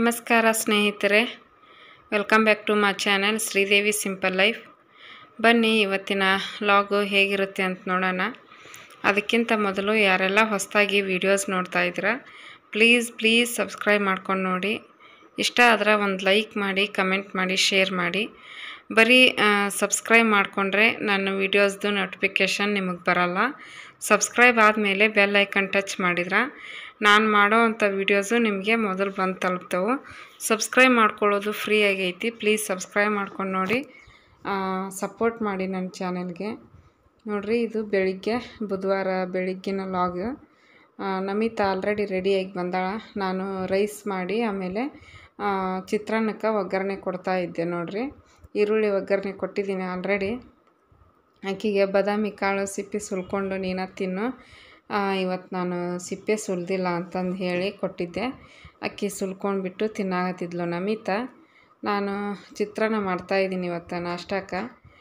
ನಮಸ್ಕಾರ ಸ್ನೇಹಿತರೆ welcome back to my channel Sridevi simple life ಬನ್ನಿ ಇವತ್ತಿನ ಲಾಗು ಹೇಗಿರುತ್ತೆ ಅಂತ ನೋಡೋಣ ಅದಕ್ಕಿಂತ ಮೊದಲು ಯಾರೆಲ್ಲ ಹೊಸದಾಗಿ ವೀಡಿಯೋಸ್ ನೋಡ್ತಾ ಇದ್ದೀರಾ ಪ್ಲೀಸ್ ಪ್ಲೀಸ್ ಸಬ್ಸ್ಕ್ರೈಬ್ ಮಾಡ್ಕೊಂಡು ನೋಡಿ ಇಷ್ಟ ಆದ್ರೆ ಒಂದು ಲೈಕ್ ಮಾಡಿ ಕಮೆಂಟ್ ಮಾಡಿ ಶೇರ್ ಮಾಡಿ ಬರೀ ಸಬ್ಸ್ಕ್ರೈಬ್ ಮಾಡಿಕೊಂಡ್ರೆ ನನ್ನ ವೀಡಿಯೋಸ್ದು ನೋಟಿಫಿಕೇಷನ್ ನಿಮಗೆ ಬರಲ್ಲ ಸಬ್ಸ್ಕ್ರೈಬ್ ಆದಮೇಲೆ ಬೆಲ್ ಐಕನ್ ಟಚ್ ಮಾಡಿದ್ರೆ ನಾನು ಮಾಡೋ ಅಂಥ ವೀಡಿಯೋಸು ನಿಮಗೆ ಮೊದಲು ಬಂದು ತಲುಪ್ತವೆ ಸಬ್ಸ್ಕ್ರೈಬ್ ಮಾಡ್ಕೊಳ್ಳೋದು ಫ್ರೀ ಆಗೈತಿ ಪ್ಲೀಸ್ ಸಬ್ಸ್ಕ್ರೈಬ್ ಮಾಡ್ಕೊಂಡು ನೋಡಿ ಸಪೋರ್ಟ್ ಮಾಡಿ ನನ್ನ ಚಾನೆಲ್ಗೆ ನೋಡಿರಿ ಇದು ಬೆಳಿಗ್ಗೆ ಬುಧವಾರ ಬೆಳಿಗ್ಗಿನ ಲಾಗ್ ನಮಿತಾ ಆಲ್ರೆಡಿ ರೆಡಿಯಾಗಿ ಬಂದಾಳ ನಾನು ರೈಸ್ ಮಾಡಿ ಆಮೇಲೆ ಚಿತ್ರಾನ್ನಕ್ಕೆ ಒಗ್ಗರಣೆ ಕೊಡ್ತಾ ಇದ್ದೆ ನೋಡಿರಿ ಈರುಳ್ಳಿ ಒಗ್ಗರಣೆ ಕೊಟ್ಟಿದ್ದೀನಿ ಆಲ್ರೆಡಿ ಆಕೆಗೆ ಬಾದಾಮಿ ಕಾಳು ಸಿಪ್ಪೆ ಸುಲ್ಕೊಂಡು ನೀನ ತಿನ್ನು ಇವತ್ತು ನಾನು ಸಿಪ್ಪೆ ಸುಲ್ದಿಲ್ಲ ಅಂತಂದು ಹೇಳಿ ಕೊಟ್ಟಿದ್ದೆ ಅಕ್ಕಿ ಸುಲ್ಕೊಂಡ್ಬಿಟ್ಟು ತಿನ್ನಾಗತ್ತಿದ್ಲು ನಮಿತಾ ನಾನು ಚಿತ್ರಾನ್ನ ಮಾಡ್ತಾಯಿದ್ದೀನಿ ಇವತ್ತು ನಾಷ್ಟಕ್ಕೆ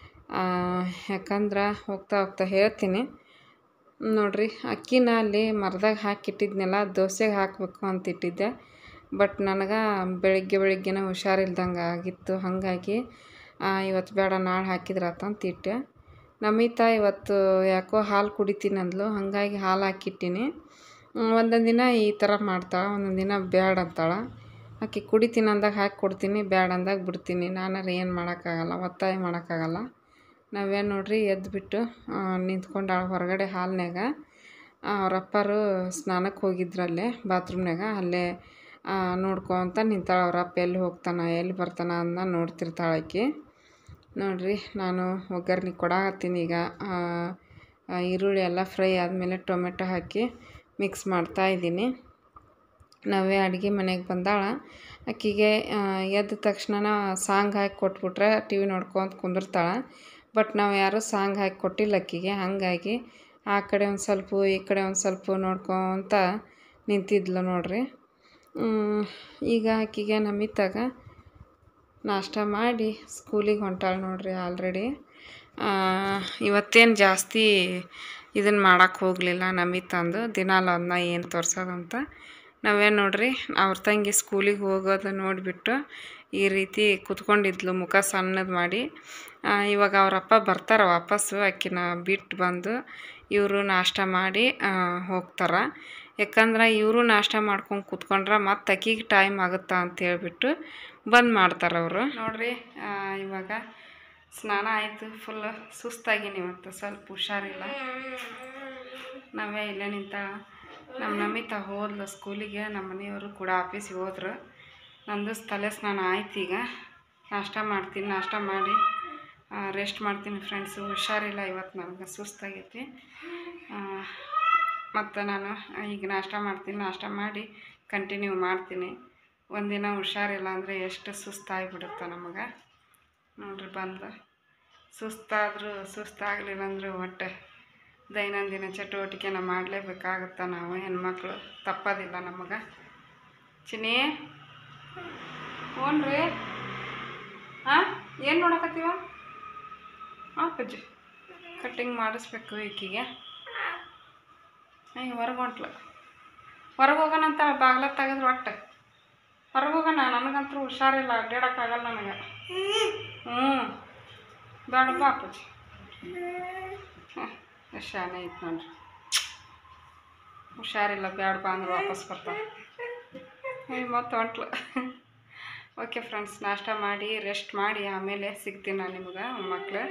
ಯಾಕಂದ್ರೆ ಹೋಗ್ತಾ ಹೋಗ್ತಾ ಹೇಳ್ತೀನಿ ನೋಡಿರಿ ಅಕ್ಕಿನ ಅಲ್ಲಿ ಮರದಾಗ ಹಾಕಿಟ್ಟಿದ್ನೆಲ್ಲ ದೋಸೆಗೆ ಹಾಕಬೇಕು ಅಂತ ಇಟ್ಟಿದ್ದೆ ಬಟ್ ನನಗೆ ಬೆಳಿಗ್ಗೆ ಬೆಳಿಗ್ಗೆನೇ ಹುಷಾರಿಲ್ದಂಗೆ ಆಗಿತ್ತು ಹಾಗಾಗಿ ಇವತ್ತು ಬೇಡ ನಾಳೆ ಹಾಕಿದ್ರಾತಂತ ಇಟ್ಟೆ ನಮಿತಾ ಇವತ್ತು ಯಾಕೋ ಹಾಲು ಕುಡಿತೀನಿ ಅಂದ್ಲು ಹಾಗಾಗಿ ಹಾಲು ಹಾಕಿಟ್ಟಿನಿ ಒಂದೊಂದು ದಿನ ಈ ಥರ ಮಾಡ್ತಾಳೆ ಒಂದೊಂದು ದಿನ ಬ್ಯಾಡ ಅಂತಾಳೆ ಆಕೆ ಕುಡಿತೀನಿ ಅಂದಾಗ ಹಾಕಿ ಕೊಡ್ತೀನಿ ಬ್ಯಾಡ ಅಂದಾಗ ಬಿಡ್ತೀನಿ ನಾನಾರು ಏನು ಮಾಡೋಕ್ಕಾಗಲ್ಲ ಒತ್ತಾಯ ಮಾಡೋಕ್ಕಾಗಲ್ಲ ನಾವೇನು ನೋಡ್ರಿ ಎದ್ದುಬಿಟ್ಟು ನಿಂತ್ಕೊಂಡಾಳ ಹೊರಗಡೆ ಹಾಲ್ನ್ಯಾಗ ಅವ್ರ ಅಪ್ಪರು ಸ್ನಾನಕ್ಕೆ ಹೋಗಿದ್ರಲ್ಲೇ ಬಾತ್ರೂಮ್ನಾಗ ಅಲ್ಲೇ ನೋಡ್ಕೊತ ನಿಂತಾಳ ಅವ್ರ ಅಪ್ಪ ಎಲ್ಲಿ ಹೋಗ್ತಾನ ಎಲ್ಲಿ ಬರ್ತಾನ ಅಂತ ನೋಡ್ತಿರ್ತಾಳೆ ಆಕೆ ನೋಡಿರಿ ನಾನು ಒಗ್ಗರಣೆ ಕೊಡಾಕತ್ತೀನಿ ಈಗ ಈರುಳ್ಳಿ ಎಲ್ಲ ಫ್ರೈ ಆದಮೇಲೆ ಟೊಮೆಟೊ ಹಾಕಿ ಮಿಕ್ಸ್ ಮಾಡ್ತಾಯಿದ್ದೀನಿ ನಾವೇ ಅಡುಗೆ ಮನೆಗೆ ಬಂದಾಳ ಆಕೆಗೆ ಎದ್ದ ತಕ್ಷಣ ಸಾಂಗ್ ಹಾಕಿ ಕೊಟ್ಬಿಟ್ರೆ ಟಿ ವಿ ನೋಡ್ಕೊತ ಕುಂದಿರ್ತಾಳೆ ಬಟ್ ನಾವು ಯಾರೂ ಸಾಂಗ್ ಹಾಕಿ ಕೊಟ್ಟಿಲ್ಲ ಆಕೆಗೆ ಹಾಗಾಗಿ ಆ ಕಡೆ ಒಂದು ಸ್ವಲ್ಪ ಈ ಕಡೆ ಒಂದು ಸ್ವಲ್ಪ ನೋಡ್ಕೊತ ನಿಂತಿದ್ಲು ನೋಡ್ರಿ ಈಗ ಆಕೆಗೆ ನಮಿತಾಗ ನಾಷ್ಟ ಮಾಡಿ ಸ್ಕೂಲಿಗೆ ಹೊಂಟಾಳೆ ನೋಡ್ರಿ ಆಲ್ರೆಡಿ ಇವತ್ತೇನು ಜಾಸ್ತಿ ಇದನ್ನು ಮಾಡೋಕ್ಕೆ ಹೋಗಲಿಲ್ಲ ನಮಿತಂದು ದಿನಾಲು ಅದನ್ನ ಏನು ತೋರ್ಸೋದಂತ ನಾವೇನು ನೋಡ್ರಿ ಅವ್ರ ತಂಗಿ ಸ್ಕೂಲಿಗೆ ಹೋಗೋದು ನೋಡಿಬಿಟ್ಟು ಈ ರೀತಿ ಕುತ್ಕೊಂಡಿದ್ಲು ಮುಖ ಸಣ್ಣದು ಮಾಡಿ ಇವಾಗ ಅವರಪ್ಪ ಬರ್ತಾರೆ ವಾಪಸ್ಸು ಆಕಿನ ಬಿಟ್ಟು ಬಂದು ಇವರು ನಾಷ್ಟ ಮಾಡಿ ಹೋಗ್ತಾರೆ ಯಾಕಂದ್ರೆ ಇವರು ನಾಷ್ಟ ಮಾಡ್ಕೊಂಡು ಕೂತ್ಕೊಂಡ್ರೆ ಮತ್ತು ಅಕ್ಕಿಗೆ ಟೈಮ್ ಆಗುತ್ತಾ ಅಂತ ಹೇಳ್ಬಿಟ್ಟು ಬಂದ್ ಮಾಡ್ತಾರೆ ಅವರು ನೋಡ್ರಿ ಇವಾಗ ಸ್ನಾನ ಆಯಿತು ಫುಲ್ ಸುಸ್ತಾಗೀನಿ ಇವತ್ತು ಸ್ವಲ್ಪ ಹುಷಾರಿಲ್ಲ ನಾವೇ ಇಲ್ಲೇ ನಿಂತ ನಮ್ಮ ನಮಿತಾ ಹೋದ್ಲು ಸ್ಕೂಲಿಗೆ ನಮ್ಮ ಮನೆಯವರು ಕೂಡ ಆಫೀಸಿಗೆ ಹೋದ್ರು ನಂದು ತಲೆ ಸ್ನಾನ ಆಯ್ತು ಈಗ ನಾಷ್ಟ ಮಾಡ್ತೀನಿ ನಾಷ್ಟ ಮಾಡಿ ರೆಸ್ಟ್ ಮಾಡ್ತೀನಿ ಫ್ರೆಂಡ್ಸು ಹುಷಾರಿಲ್ಲ ಇವತ್ತು ನನಗೆ ಸುಸ್ತಾಗೈತಿ ಮತ್ತು ನಾನು ಈಗ ನಾಷ್ಟ ಮಾಡ್ತೀನಿ ನಾಷ್ಟ ಮಾಡಿ ಕಂಟಿನ್ಯೂ ಮಾಡ್ತೀನಿ ಒಂದಿನ ಹುಷಾರಿಲ್ಲ ಅಂದರೆ ಎಷ್ಟು ಸುಸ್ತಾಗಿಬಿಡುತ್ತೆ ನಮಗೆ ನೋಡ್ರಿ ಬಂದು ಸುಸ್ತಾದರೂ ಸುಸ್ತಾಗಲಿಲ್ಲ ಅಂದರೆ ಹೊಟ್ಟೆ ದೈನಂದಿನ ಚಟುವಟಿಕೆನ ಮಾಡಲೇಬೇಕಾಗುತ್ತೆ ನಾವು ಹೆಣ್ಮಕ್ಳು ತಪ್ಪೋದಿಲ್ಲ ನಮಗೆ ಚಿನಿ ಹ್ಞೂ ರೀ ಹಾಂ ಏನು ನೋಡಕತ್ತೀವ ಹಾಂ ಪಜ್ಜಿ ಕಟ್ಟಿಂಗ್ ಮಾಡಿಸ್ಬೇಕು ಈಕಿಗೆ ಅಯ್ಯ ಹೊರಗೆ ಹೊಂಟ್ಲು ಹೊರಗೆ ಹೋಗೋಣಂತ ಬಾಗ್ಲ ತೆಗೆದ್ರೆ ಒಟ್ಟು ಹೊರಗೆ ಹೋಗೋಣ ನನಗಂತೂ ಹುಷಾರಿಲ್ಲ ಅಡ್ಡಾಡೋಕ್ಕಾಗಲ್ಲ ನನಗೆ ಹ್ಞೂ ಬೇಡ ಬಾ ಅಪ್ಪಾಜಿ ಹ್ಞೂ ಶಾನೆ ಐತೆ ನೋಡ್ರಿ ಹುಷಾರಿಲ್ಲ ಬೇಡ ಬಾ ಅಂದ್ರೆ ವಾಪಸ್ ಬರ್ತಾವೆ ಹ್ಞೂ ಮತ್ತೆ ಹೊಂಟ್ಲು ಓಕೆ ಫ್ರೆಂಡ್ಸ್ ನಾಷ್ಟ ಮಾಡಿ ರೆಸ್ಟ್ ಮಾಡಿ ಆಮೇಲೆ ಸಿಗ್ತೀನಿ ನಾನು ನಿಮ್ಗೆ ಮಕ್ಕಳು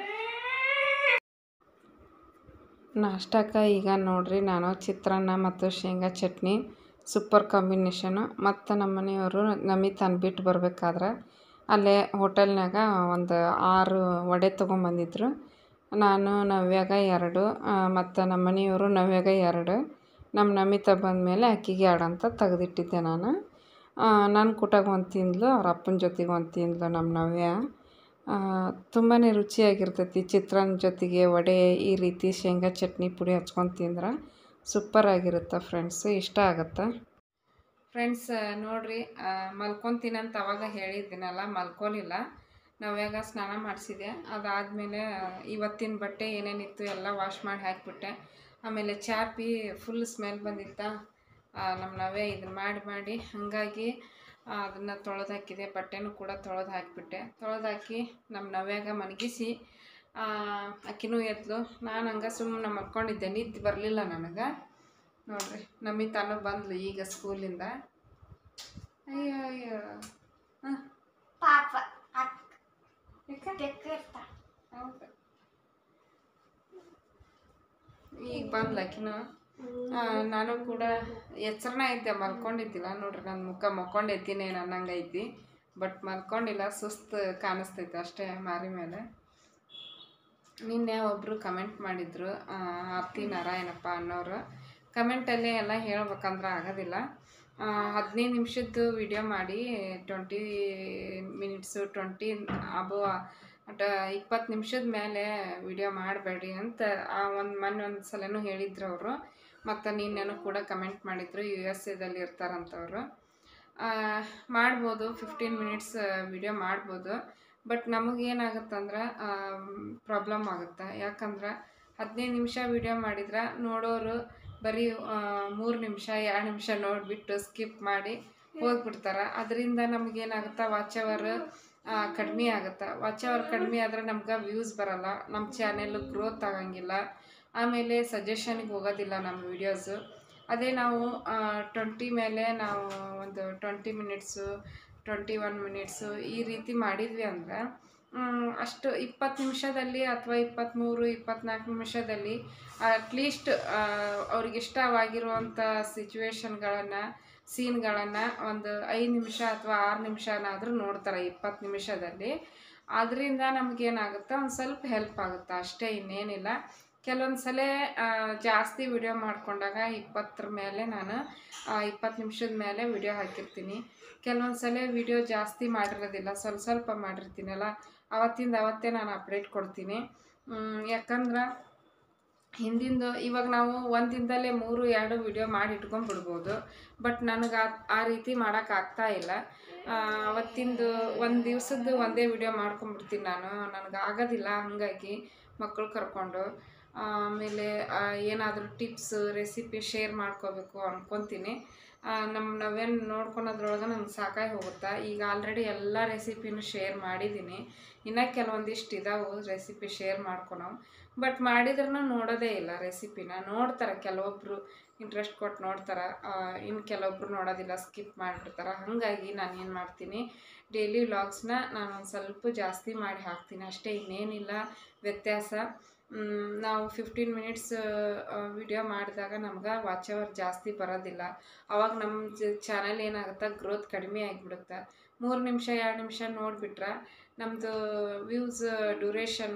ನಾಷ್ಟಕ್ಕೆ ಈಗ ನೋಡ್ರಿ ನಾನು ಚಿತ್ರಾನ್ನ ಮತ್ತು ಶೇಂಗಾ ಚಟ್ನಿ ಸೂಪರ್ ಕಾಂಬಿನೇಷನು ಮತ್ತು ನಮ್ಮ ಮನೆಯವರು ನಮಿತಾನ್ ಬಿಟ್ಟು ಬರಬೇಕಾದ್ರೆ ಅಲ್ಲೇ ಹೋಟೆಲ್ನಾಗ ಒಂದು ಆರು ವಡೆ ತೊಗೊಂಬಂದಿದ್ರು ನಾನು ನವ್ಯಾಗ ಎರಡು ಮತ್ತು ನಮ್ಮ ಮನೆಯವರು ನವ್ಯಾಗ ಎರಡು ನಮ್ಮ ನಮಿತಾ ಬಂದಮೇಲೆ ಅಕ್ಕಿಗೆ ಎರಡು ಅಂತ ತೆಗೆದಿಟ್ಟಿದ್ದೆ ನಾನು ನನ್ನ ಕುಟಾಗ ಒಂದು ತಿಂದ್ಲು ಅವ್ರ ಅಪ್ಪನ ಜೊತೆಗೆ ಒಂದು ತಿಂದ್ಲು ನಮ್ಮ ನವ್ಯ ತುಂಬಾ ರುಚಿಯಾಗಿರ್ತೈತಿ ಚಿತ್ರಾನ್ನ ಜೊತೆಗೆ ವಡೆ ಈ ರೀತಿ ಶೇಂಗಾ ಚಟ್ನಿ ಪುಡಿ ಹಚ್ಕೊಂಡು ತಿಂದ್ರೆ ಸೂಪರಾಗಿರುತ್ತೆ ಫ್ರೆಂಡ್ಸ್ ಇಷ್ಟ ಆಗುತ್ತೆ ಫ್ರೆಂಡ್ಸ್ ನೋಡಿರಿ ಮಲ್ಕೊತೀನಂತ ಅವಾಗ ಹೇಳಿದ್ದೀನಲ್ಲ ಮಲ್ಕೊಲಿಲ್ಲ ನಾವ್ಯಾಗ ಸ್ನಾನ ಮಾಡಿಸಿದೆ ಅದಾದಮೇಲೆ ಇವತ್ತಿನ ಬಟ್ಟೆ ಏನೇನಿತ್ತು ಎಲ್ಲ ವಾಶ್ ಮಾಡಿ ಹಾಕಿಬಿಟ್ಟೆ ಆಮೇಲೆ ಚಾಪಿ ಫುಲ್ ಸ್ಮೆಲ್ ಬಂದಿತ್ತ ನಮ್ಮ ನಾವೇ ಇದನ್ನು ಮಾಡಿ ಮಾಡಿ ಹಾಗಾಗಿ ಅದನ್ನು ತೊಳೆದು ಹಾಕಿದೆ ಬಟ್ಟೆನೂ ಕೂಡ ತೊಳೆದು ಹಾಕಿಬಿಟ್ಟೆ ತೊಳೆದು ಹಾಕಿ ನಮ್ಮ ನವ್ಯಾಗ ಮಲಗಿಸಿ ಆಕಿನೂ ಎದ್ಲು ನಾನು ಹಂಗೆ ಸುಮ್ಮನೆ ಮಲ್ಕೊಂಡಿದ್ದೆ ನಿದ್ದೆ ಬರಲಿಲ್ಲ ನನಗೆ ನೋಡ್ರಿ ನಮ್ಮಿ ತಾನು ಬಂದ್ಲು ಈಗ ಸ್ಕೂಲಿಂದ ಅಯ್ಯೋ ಅಯ್ಯೋ ಹಾಂ ಪಾಪ ಯಾಕೆ ಅಕ್ಕ ಹೌದು ಈಗ ಬಂದ್ಲ ಆಕಿನೂ ಆ, ನಾನು ಕೂಡ ಎಚ್ಚರನ ಇದ್ದೆ ಮಲ್ಕೊಂಡಿದ್ದಿಲ್ಲ ನೋಡ್ರಿ ನನ್ನ ಮುಖ ಮಲ್ಕೊಂಡೈತೀನಿ ಅನ್ನಂಗೆ ಐತಿ ಬಟ್ ಮಲ್ಕೊಂಡಿಲ್ಲ ಸುಸ್ತು ಕಾಣಿಸ್ತೈತೆ ಅಷ್ಟೇ ಮಾರಿ ಮೇಲೆ ನಿನ್ನೆ ಒಬ್ಬರು ಕಮೆಂಟ್ ಮಾಡಿದರು ಆರ್ತಿ ನಾರಾಯಣಪ್ಪ ಅನ್ನೋರು ಕಮೆಂಟಲ್ಲಿ ಎಲ್ಲ ಹೇಳ್ಬೇಕಂದ್ರೆ ಆಗೋದಿಲ್ಲ ಹದಿನೈದು ನಿಮಿಷದ್ದು ವಿಡಿಯೋ ಮಾಡಿ ಟ್ವೆಂಟಿ ಮಿನಿಟ್ಸು ಟ್ವೆಂಟಿ ಅಬೋ ಅಟ ಇಪ್ಪತ್ತು ನಿಮಿಷದ ಮೇಲೆ ವಿಡಿಯೋ ಮಾಡಬೇಡಿ ಅಂತ ಆ ಒಂದು ಮೊನ್ನೆ ಒಂದು ಸಲನೂ ಹೇಳಿದ್ರು ಅವರು ಮತ್ತು ನಿನ್ನೆನೂ ಕೂಡ ಕಮೆಂಟ್ ಮಾಡಿದರು ಯು ಎಸ್ ಎದಲ್ಲಿ ಇರ್ತಾರಂತವರು ಮಾಡ್ಬೋದು ಫಿಫ್ಟೀನ್ ಮಿನಿಟ್ಸ್ ವಿಡಿಯೋ ಮಾಡ್ಬೋದು ಬಟ್ ನಮಗೇನಾಗುತ್ತಂದ್ರೆ ಪ್ರಾಬ್ಲಮ್ ಆಗುತ್ತೆ ಯಾಕಂದ್ರೆ ಹದಿನೈದು ನಿಮಿಷ ವಿಡಿಯೋ ಮಾಡಿದ್ರೆ ನೋಡೋರು ಬರೀ ಮೂರು ನಿಮಿಷ ಎರಡು ನಿಮಿಷ ನೋಡಿಬಿಟ್ಟು ಸ್ಕಿಪ್ ಮಾಡಿ ಹೋಗ್ಬಿಡ್ತಾರೆ ಅದರಿಂದ ನಮಗೇನಾಗುತ್ತೆ ವಾಚ್ ಅವರ್ ಕಡಿಮೆ ಆಗುತ್ತೆ ವಾಚ್ ಅವರ್ ಕಡಿಮೆ ಆದರೆ ನಮ್ಗೆ ವ್ಯೂಸ್ ಬರಲ್ಲ ನಮ್ಮ ಚಾನೆಲ್ ಗ್ರೋತ್ ಆಗಂಗಿಲ್ಲ ಆಮೇಲೆ ಸಜೆಷನ್ಗೆ ಹೋಗೋದಿಲ್ಲ ನಮ್ಮ ವೀಡಿಯೋಸು ಅದೇ ನಾವು ಟ್ವೆಂಟಿ ಮೇಲೆ ನಾವು ಒಂದು twenty minutes twenty one minutes ಈ ರೀತಿ ಮಾಡಿದ್ವಿ ಅಂದರೆ ಅಷ್ಟು ಇಪ್ಪತ್ತು ನಿಮಿಷದಲ್ಲಿ ಅಥವಾ ಇಪ್ಪತ್ತ್ಮೂರು ಇಪ್ಪತ್ತ್ನಾಲ್ಕು ನಿಮಿಷದಲ್ಲಿ ಅಟ್ಲೀಸ್ಟ್ ಅವ್ರಿಗೆ ಇಷ್ಟವಾಗಿರುವಂಥ ಸಿಚುವೇಶನ್ಗಳನ್ನು ಸೀನ್ಗಳನ್ನು ಒಂದು ಐದು ನಿಮಿಷ ಅಥವಾ ಆರು ನಿಮಿಷನಾದರೂ ನೋಡ್ತಾರೆ ಇಪ್ಪತ್ತು ನಿಮಿಷದಲ್ಲಿ ಅದರಿಂದ ನಮಗೇನಾಗುತ್ತೆ ಒಂದು ಸ್ವಲ್ಪ ಹೆಲ್ಪ್ ಆಗುತ್ತೆ ಅಷ್ಟೇ ಇನ್ನೇನಿಲ್ಲ ಕೆಲವೊಂದು ಸಲ ಜಾಸ್ತಿ ವಿಡಿಯೋ ಮಾಡ್ಕೊಂಡಾಗ ಇಪ್ಪತ್ತರ ಮೇಲೆ ನಾನು ಇಪ್ಪತ್ತು ನಿಮಿಷದ ಮೇಲೆ ವಿಡಿಯೋ ಹಾಕಿರ್ತೀನಿ ಕೆಲವೊಂದು ಸಲ ವಿಡಿಯೋ ಜಾಸ್ತಿ ಮಾಡಿರೋದಿಲ್ಲ ಸ್ವಲ್ಪ ಸ್ವಲ್ಪ ಮಾಡಿರ್ತೀನಲ್ಲ ಅವತ್ತಿಂದ ಅವತ್ತೇ ನಾನು ಅಪ್ಡೇಟ್ ಕೊಡ್ತೀನಿ ಮ್, ಯಾಕಂದ್ರೆ ಹಿಂದಿಂದು ಇವಾಗ ನಾವು ಒಂದು ದಿನದಲ್ಲೇ ಮೂರು ಎರಡು ವಿಡಿಯೋ ಮಾಡಿ ಇಟ್ಕೊಂಡ್ಬಿಡ್ಬೋದು ಬಟ್ ನನಗೆ ಆ ಆ ರೀತಿ ಮಾಡೋಕ್ಕಾಗ್ತಾ ಇಲ್ಲ ಆ, ಅವತ್ತಿಂದು ಒಂದು ದಿವ್ಸದ್ದು ಒಂದೇ ವಿಡಿಯೋ ಮಾಡ್ಕೊಂಬಿಡ್ತೀನಿ ನಾನು ನನಗೆ ಆಗೋದಿಲ್ಲ ಹಾಗಾಗಿ ಮಕ್ಕಳು ಕರ್ಕೊಂಡು ಆಮೇಲೆ ಏನಾದರೂ ಟಿಪ್ಸ್ ರೆಸಿಪಿ ಶೇರ್ ಮಾಡ್ಕೋಬೇಕು ಅನ್ಕೊತೀನಿ ಆ, ನಮ್ಮ ನಾವೇನು ನೋಡ್ಕೊಳೋದ್ರೊಳಗೆ ನಂಗೆ ಸಾಕಾಗಿ ಹೋಗುತ್ತಾ ಈಗ ಆಲ್ರೆಡಿ ಎಲ್ಲ ರೆಸಿಪಿನೂ ಶೇರ್ ಮಾಡಿದ್ದೀನಿ ಇನ್ನು ಕೆಲವೊಂದಿಷ್ಟು ಇದಾವೆ ರೆಸಿಪಿ ಶೇರ್ ಮಾಡ್ಕೊಳವು ಬಟ್ ಮಾಡಿದ್ರೂ ನೋಡೋದೇ ಇಲ್ಲ ರೆಸಿಪಿನ ನೋಡ್ತಾರೆ ಕೆಲವೊಬ್ಬರು ಇಂಟ್ರೆಸ್ಟ್ ಕೊಟ್ಟು ನೋಡ್ತಾರೆ ಇನ್ನು ಕೆಲವೊಬ್ರು ನೋಡೋದಿಲ್ಲ ಸ್ಕಿಪ್ ಮಾಡಿಬಿಡ್ತಾರೆ ಹಾಗಾಗಿ ನಾನು ಏನು ಮಾಡ್ತೀನಿ ಡೈಲಿ ವ್ಲಾಗ್ಸ್ನ ನಾನು ಒಂದು ಸ್ವಲ್ಪ ಜಾಸ್ತಿ ಮಾಡಿ ಹಾಕ್ತೀನಿ ಅಷ್ಟೇ ಇನ್ನೇನಿಲ್ಲ ವ್ಯತ್ಯಾಸ ಮ್, ನಾವು ಫಿಫ್ಟೀನ್ ಮಿನಿಟ್ಸ್ ವಿಡಿಯೋ ಮಾಡಿದಾಗ ನಮ್ಗೆ ವಾಚ್ ಅವರ್ ಜಾಸ್ತಿ ಬರೋದಿಲ್ಲ ಅವಾಗ ನಮ್ಮ ಚಾನಲ್ ಏನಾಗುತ್ತೆ ಗ್ರೋತ್ ಕಡಿಮೆ ಆಗಿಬಿಡುತ್ತೆ ಮೂರು ನಿಮಿಷ ಎರಡು ನಿಮಿಷ ನೋಡಿಬಿಟ್ರೆ ನಮ್ಮದು ವ್ಯೂಸ್ ಡ್ಯೂರೇಷನ್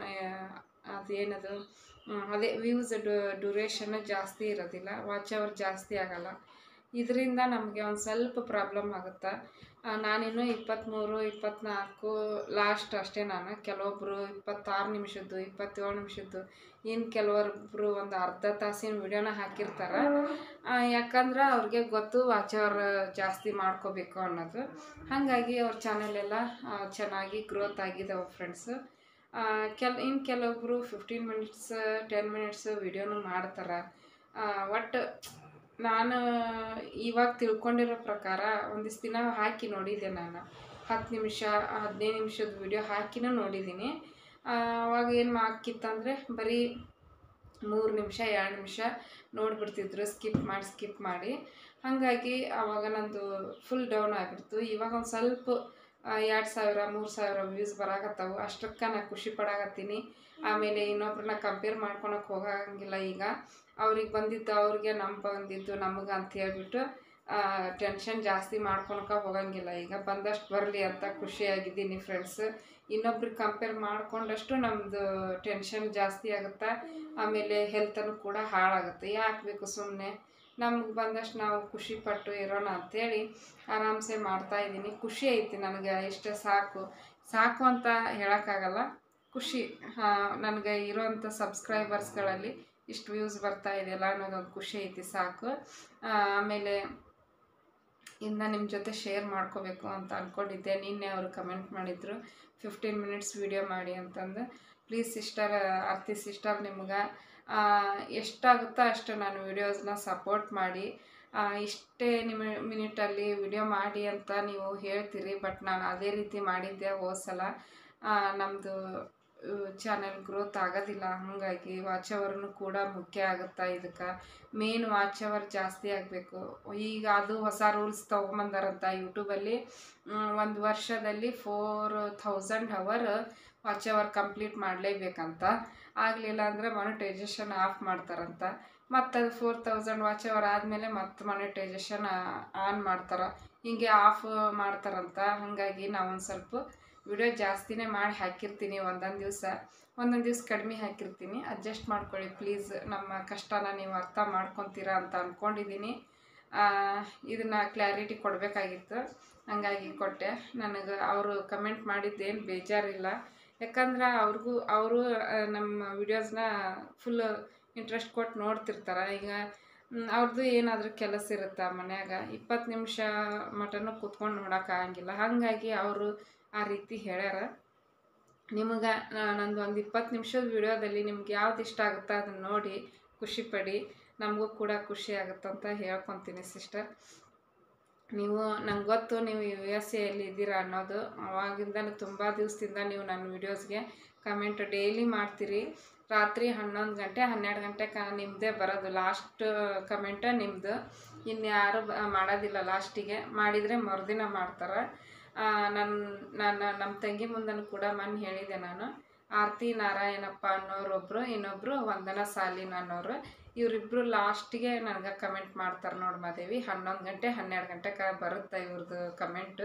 ಅದೇನದು ಹ್ಮ್, ಅದೇ ವ್ಯೂಸ್ ಡ್ಯೂರೇಷನ್ ಜಾಸ್ತಿ ಇರೋದಿಲ್ಲ ವಾಚ್ ಅವರ್ ಜಾಸ್ತಿ ಆಗಲ್ಲ ಇದರಿಂದ ನಮಗೆ ಒಂದು ಸ್ವಲ್ಪ ಪ್ರಾಬ್ಲಮ್ ಆಗುತ್ತೆ ಆ, ನಾನಿನ್ನು ಇಪ್ಪತ್ತ್ಮೂರು ಇಪ್ಪತ್ತ್ನಾಲ್ಕು ಲಾಸ್ಟ್ ಅಷ್ಟೇ ನಾನು ಕೆಲವೊಬ್ಬರು ಇಪ್ಪತ್ತಾರು ನಿಮಿಷದ್ದು ಇಪ್ಪತ್ತೇಳು ನಿಮಿಷದ್ದು ಇನ್ನು ಕೆಲವೊಬ್ಬರು ಒಂದು ಅರ್ಧ ತಾಸಿನ ವಿಡಿಯೋನ ಹಾಕಿರ್ತಾರೆ ಆ, ಯಾಕಂದ್ರೆ ಅವ್ರಿಗೆ ಗೊತ್ತು ವಾಚ್ ಅವರ್ ಜಾಸ್ತಿ ಮಾಡ್ಕೋಬೇಕು ಅನ್ನೋದು ಹಾಗಾಗಿ ಅವ್ರ ಚಾನೆಲ್ ಎಲ್ಲ ಆ, ಚೆನ್ನಾಗಿ ಗ್ರೋತ್ ಆಗಿದ್ದಾವೆ ಫ್ರೆಂಡ್ಸು ಕೆಲ್ ಇನ್ನು ಕೆಲವೊಬ್ಬರು ಫಿಫ್ಟೀನ್ ಮಿನಿಟ್ಸ್ ಟೆನ್ ಮಿನಿಟ್ಸ್ ವಿಡಿಯೋನು ಮಾಡ್ತಾರೆ ಒಟ್ಟು ನಾನು ಇವಾಗ ತಿಳ್ಕೊಂಡಿರೋ ಪ್ರಕಾರ ಒಂದಿಷ್ಟು ದಿನ ಹಾಕಿ ನೋಡಿದ್ದೆ ನಾನು ಹತ್ತು ನಿಮಿಷ ಹದಿನೈದು ನಿಮಿಷದ ವಿಡಿಯೋ ಹಾಕಿನೂ ನೋಡಿದ್ದೀನಿ ಆ, ಅವಾಗ ಏನು ಹಾಕಿತ್ತಂದರೆ ಬರೀ ಮೂರು ನಿಮಿಷ ಎರಡು ನಿಮಿಷ ನೋಡಿಬಿಡ್ತಿದ್ರು ಸ್ಕಿಪ್ ಮಾಡಿ ಸ್ಕಿಪ್ ಮಾಡಿ ಹಾಗಾಗಿ ಆವಾಗ ನಂದು ಫುಲ್ ಡೌನ್ ಆಗಿಬಿಡ್ತು ಇವಾಗ ಒಂದು ಸ್ವಲ್ಪ ಎರಡು ಸಾವಿರ ಮೂರು ಸಾವಿರ ವ್ಯೂಸ್ ಬರಾಕತ್ತಾವು ಅಷ್ಟಕ್ಕೆ ನಾ ಖುಷಿ ಪಡಾಕತ್ತೀನಿ ಆಮೇಲೆ ಇನ್ನೊಬ್ರನ್ನ ಕಂಪೇರ್ ಮಾಡ್ಕೊಳಕ್ಕೆ ಹೋಗಂಗಿಲ್ಲ ಈಗ ಅವ್ರಿಗೆ ಬಂದಿದ್ದು ಅವ್ರಿಗೆ ನಮ್ಮ ಬಂದಿದ್ದು ನಮಗೆ ಅಂತ ಹೇಳ್ಬಿಟ್ಟು ಟೆನ್ಷನ್ ಜಾಸ್ತಿ ಮಾಡ್ಕೊಳಕ ಹೋಗಂಗಿಲ್ಲ ಈಗ ಬಂದಷ್ಟು ಬರಲಿ ಅಂತ ಖುಷಿಯಾಗಿದ್ದೀನಿ ಫ್ರೆಂಡ್ಸ್ ಇನ್ನೊಬ್ರಿಗೆ ಕಂಪೇರ್ ಮಾಡ್ಕೊಂಡಷ್ಟು ನಮ್ಮದು ಟೆನ್ಷನ್ ಜಾಸ್ತಿ ಆಗುತ್ತೆ ಆಮೇಲೆ ಹೆಲ್ತನ್ನು ಕೂಡ ಹಾಳಾಗುತ್ತೆ ಯಾಕೆ ಬೇಕು ಸುಮ್ಮನೆ ನಮ್ಗೆ ಬಂದಷ್ಟು ನಾವು ಖುಷಿ ಪಟ್ಟು ಇರೋಣ ಅಂಥೇಳಿ ಆರಾಮ್ಸೆ ಮಾಡ್ತಾ ಇದ್ದೀನಿ ಖುಷಿ ಐತಿ ನನಗೆ ಇಷ್ಟೇ ಸಾಕು ಸಾಕು ಅಂತ ಹೇಳೋಕ್ಕಾಗಲ್ಲ ಖುಷಿ ನನಗೆ ಇರೋವಂಥ ಸಬ್ಸ್ಕ್ರೈಬರ್ಸ್ಗಳಲ್ಲಿ ಇಷ್ಟು ವ್ಯೂಸ್ ಬರ್ತಾ ಇದೆಯಲ್ಲ ಅನ್ನೋದೊಂದು ಖುಷಿ ಐತಿ ಸಾಕು ಆ, ಆಮೇಲೆ ಇನ್ನು ನಿಮ್ಮ ಜೊತೆ ಶೇರ್ ಮಾಡ್ಕೋಬೇಕು ಅಂತ ಅಂದ್ಕೊಂಡಿದ್ದೆ ನಿನ್ನೆ ಅವರು ಕಮೆಂಟ್ ಮಾಡಿದರು ಫಿಫ್ಟೀನ್ ಮಿನಿಟ್ಸ್ ವಿಡಿಯೋ ಮಾಡಿ ಅಂತಂದು ಪ್ಲೀಸ್ ಸಿಸ್ಟರ್ ಆರ್ತಿ ಸಿಸ್ಟರ್ ನಿಮ್ಗೆ ಎಷ್ಟಾಗುತ್ತೋ ಅಷ್ಟು ನಾನು ವೀಡಿಯೋಸ್ನ ಸಪೋರ್ಟ್ ಮಾಡಿ ಆ, ಇಷ್ಟೇ ನಿಮ ಮಿನಿಟಲ್ಲಿ ವಿಡಿಯೋ ಮಾಡಿ ಅಂತ ನೀವು ಹೇಳ್ತೀರಿ ಬಟ್ ನಾನು ಅದೇ ರೀತಿ ಮಾಡಿದ್ದೆ ಹೋದ ಸಲ ನಮ್ಮದು ಚಾನೆಲ್ ಗ್ರೋತ್ ಆಗೋದಿಲ್ಲ ಹಾಗಾಗಿ ವಾಚ್ ಅವರ್ನು ಕೂಡ ಮುಖ್ಯ ಆಗುತ್ತಾ ಇದಕ್ಕೆ ಮೇನ್ ವಾಚ್ ಅವರ್ ಜಾಸ್ತಿ ಆಗಬೇಕು ಈಗ ಅದು ಹೊಸ ರೂಲ್ಸ್ ತೊಗೊಂಬಂದಾರಂತ ಯೂಟ್ಯೂಬಲ್ಲಿ ಒಂದು ವರ್ಷದಲ್ಲಿ four thousand hour watch hour complete ಮಾಡಲೇಬೇಕಂತ ಆಗಲಿಲ್ಲ ಅಂದರೆ ಮಾನಿಟೈಸೇಷನ್ ಆಫ್ ಮಾಡ್ತಾರಂತ ಮತ್ತು ಅದು ಫೋರ್ ತೌಸಂಡ್ ವಾಚ್ ಅವರ್ ಆದಮೇಲೆ ಮತ್ತೆ ಮಾನಿಟೈಸೇಷನ್ ಆನ್ ಮಾಡ್ತಾರೆ ಹೀಗೆ ಆಫ್ ಮಾಡ್ತಾರಂತ ಹಾಗಾಗಿ ನಾವು ಒಂದು ಸ್ವಲ್ಪ ವಿಡಿಯೋ ಜಾಸ್ತಿನೇ ಮಾಡಿ ಹಾಕಿರ್ತೀನಿ ಒಂದೊಂದು ದಿವಸ ಒಂದೊಂದು ದಿವ್ಸ ಕಡಿಮೆ ಹಾಕಿರ್ತೀನಿ ಅಡ್ಜಸ್ಟ್ ಮಾಡ್ಕೊಳ್ಳಿ ಪ್ಲೀಸ್ ನಮ್ಮ ಕಷ್ಟನ ನೀವು ಅರ್ಥ ಮಾಡ್ಕೊತೀರಾ ಅಂತ ಅಂದ್ಕೊಂಡಿದ್ದೀನಿ ಇದನ್ನು ಕ್ಲಾರಿಟಿ ಕೊಡಬೇಕಾಗಿತ್ತು ಹಂಗಾಗಿ ಕೊಟ್ಟೆ ನನಗೆ ಅವರು ಕಮೆಂಟ್ ಮಾಡಿದ್ದೇನು ಬೇಜಾರಿಲ್ಲ ಯಾಕಂದ್ರೆ ಅವ್ರಿಗೂ ಅವರು ನಮ್ಮ ವಿಡಿಯೋಸ್ನ ಫುಲ್ ಇಂಟ್ರೆಸ್ಟ್ ಕೊಟ್ಟು ನೋಡ್ತಿರ್ತಾರೆ ಈಗ ಮ್, ಅವ್ರದ್ದು ಏನಾದರೂ ಕೆಲಸ ಇರುತ್ತೆ ಮನ್ಯಾಗ ಇಪ್ಪತ್ತು ನಿಮಿಷ ಮಟನು ಕೂತ್ಕೊಂಡು ನೋಡೋಕ್ಕಾಗಂಗಿಲ್ಲ ಹಾಗಾಗಿ ಅವರು ಆ ರೀತಿ ಹೇಳ್ಯಾರ ನಿಮಗೆ ನಂದು ಒಂದು ಇಪ್ಪತ್ತು ನಿಮಿಷದ ವಿಡಿಯೋದಲ್ಲಿ ನಿಮ್ಗೆ ಯಾವ್ದು ಇಷ್ಟ ಆಗುತ್ತೋ ಅದನ್ನು ನೋಡಿ ಖುಷಿ ಪಡಿ ನಮಗೂ ಕೂಡ ಖುಷಿ ಆಗುತ್ತಂತ ಹೇಳ್ಕೊತೀನಿ ಸಿಸ್ಟರ್ ನೀವು ನಂಗೆ ಗೊತ್ತು ನೀವು ಯು ಎಸ್ ಎಲ್ಲಿ ಇದ್ದೀರಾ ಅನ್ನೋದು ಅವಾಗಿಂದ ತುಂಬ ದಿವಸದಿಂದ ನೀವು ನನ್ನ ವೀಡಿಯೋಸ್ಗೆ ಕಮೆಂಟ್ ಡೈಲಿ ಮಾಡ್ತೀರಿ ರಾತ್ರಿ ಹನ್ನೊಂದು ಗಂಟೆ ಹನ್ನೆರಡು ಗಂಟೆ ಕ ನಿಮ್ಮದೇ ಬರೋದು ಲಾಸ್ಟ್ ಕಮೆಂಟ ನಿಮ್ಮದು ಇನ್ಯಾರು ಬ ಮಾಡೋದಿಲ್ಲ ಲಾಸ್ಟಿಗೆ ಮಾಡಿದರೆ ಮರುದಿನ ಮಾಡ್ತಾರೆ ನನ್ನ ನಾನು ನಮ್ಮ ತಂಗಿ ಮುಂದನು ಕೂಡ ಮೊನ್ನೆ ಹೇಳಿದೆ ನಾನು ಆರತಿ ನಾರಾಯಣಪ್ಪ ಅನ್ನೋರೊಬ್ಬರು ಇನ್ನೊಬ್ಬರು ವಂದನಾ ಸಾಲಿನ್ ಅನ್ನೋರು ಇವರಿಬ್ಬರು ಲಾಸ್ಟಿಗೆ ನನಗೆ ಕಮೆಂಟ್ ಮಾಡ್ತಾರೆ ನೋಡಿ ಮಾದೇವಿ ಹನ್ನೊಂದು ಗಂಟೆ ಹನ್ನೆರಡು ಗಂಟೆಗೆ ಬರುತ್ತೆ ಇವ್ರದ್ದು ಕಮೆಂಟ್